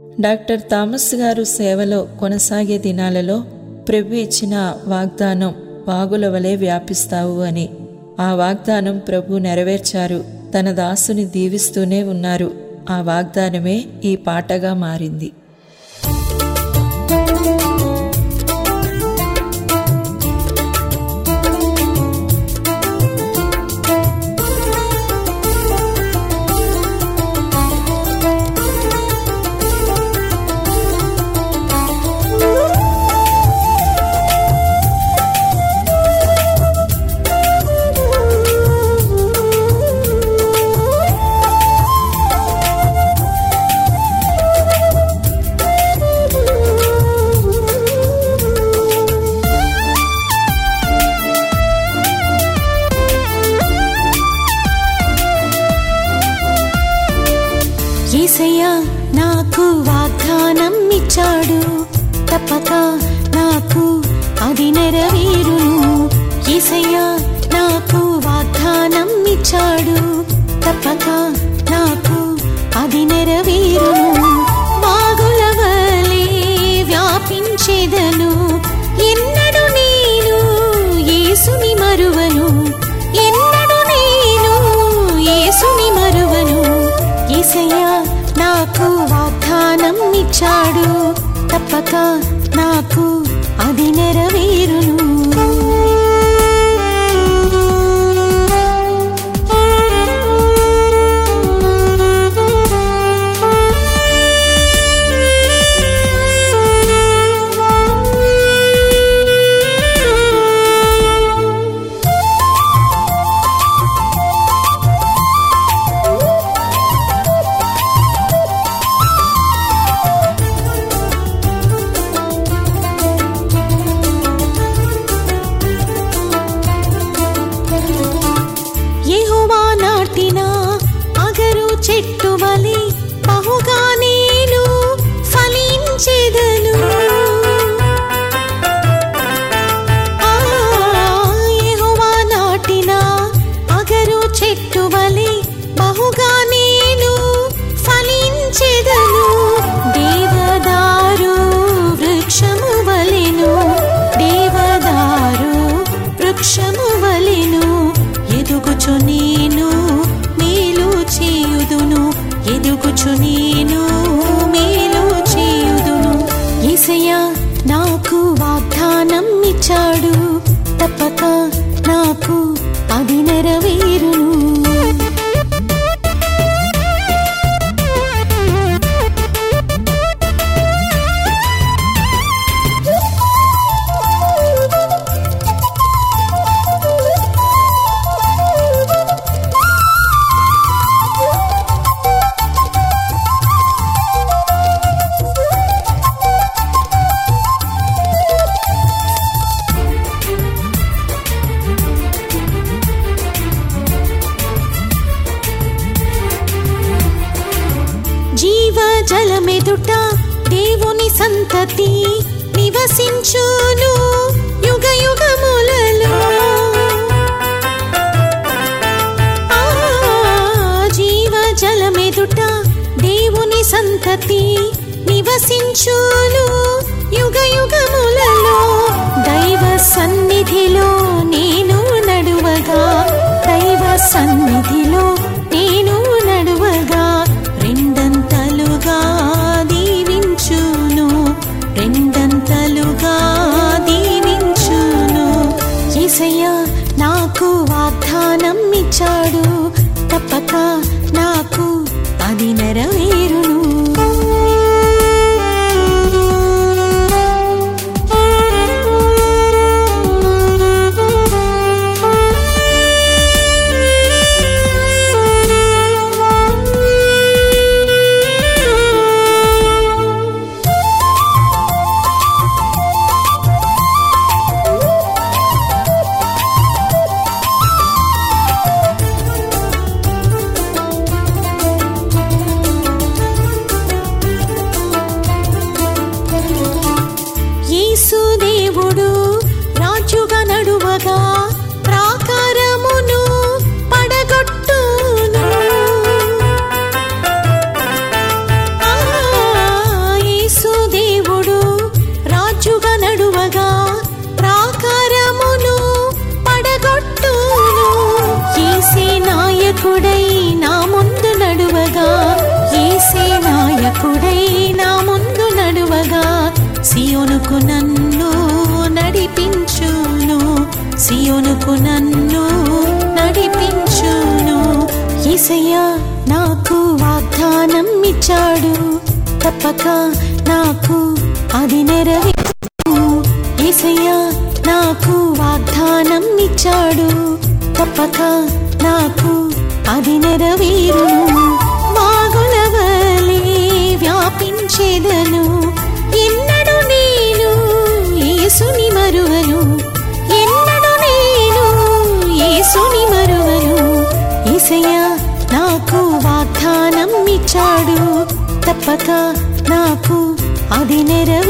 doctor Thomas గారు సేవలో కొనసాగే దినాలలో ప్రభు ఇచ్చిన వాగ్దానం వాగుల వలె వ్యాపిస్తావు అని ఆ వాగ్దానం ప్రభు నెరవేర్చారు తన దాసుని దీవిస్తూనే ఉన్నారు ఆ వాగ్దానమే ఈ పాటగా మారింది ఏసయ్యా నాకు వాగ్దానం ఇచ్చాడు తప్పక నాకు అది నెరవేరును ఏసయ్యా నాకు వాగ్దానం ఇచ్చాడు తప్పక నాకు అది నెరవేరును బాగుల వలె వ్యాపించేదను ఎన్నడు నేను యేసుని మరువను ఎన్నడు నేను యేసుని మరువను ఏసయ్యా నాకు వాగ్దానం ఇచ్చాడు తప్పక నాకు అది నెరవేరును యెహోవా నాటిన అగరు చెట్టు వలె బహుగా నేను ఫలించెదను ఆ, యెహోవా నాటిన అగరు చెట్టు వలె బహుగా నేను ఫలించెదను దేవదారు వృక్షము వలెను దేవదారు వృక్షము వలెను ఎదుగుచు నేను మేలు చేయుదును ఎదుగుచు నేను మేలు చేయుదును ఏసయ్యా నాకు వాగ్దానం ఇచ్చాడు తప్పక నాకు అది నెరవేరును జీవ జలమెదుట దేవుని సంతతి నివసించును యుగ యుగములలో ఆ, జీవ జలమెదుట దేవుని సంతతి నివసించును యుగ యుగములలో దైవ సన్నిధిలో నేను నడువగా దైవ సన్నిధిలో నేను నడువగా రెండంతలుగా దీవించును రెండంతలుగా దీవించును ఏసయ్యా నాకు వాగ్దానం ఇచ్చాడు తప్పక నాకు అది నెరవేరును సియోనుకు నన్ను నడిపించును ఏసయ్యా నాకు వాగ్దానం ఇచ్చాడు తప్పక నాకు అది నెరవేరు ఏసయ్యా నాకు వాగ్దానం ఇచ్చాడు తప్పక నాకు అది నెరవేరును వాగుల వలె వ్యాపించేదను ఎన్నడు నేను యేసుని మరువను ఎన్నడు నేను యేసుని మరువను ఏసయ్యా నాకు వాగ్దానం ఇచ్చాడు తప్పక నాకు అది నెరవేరు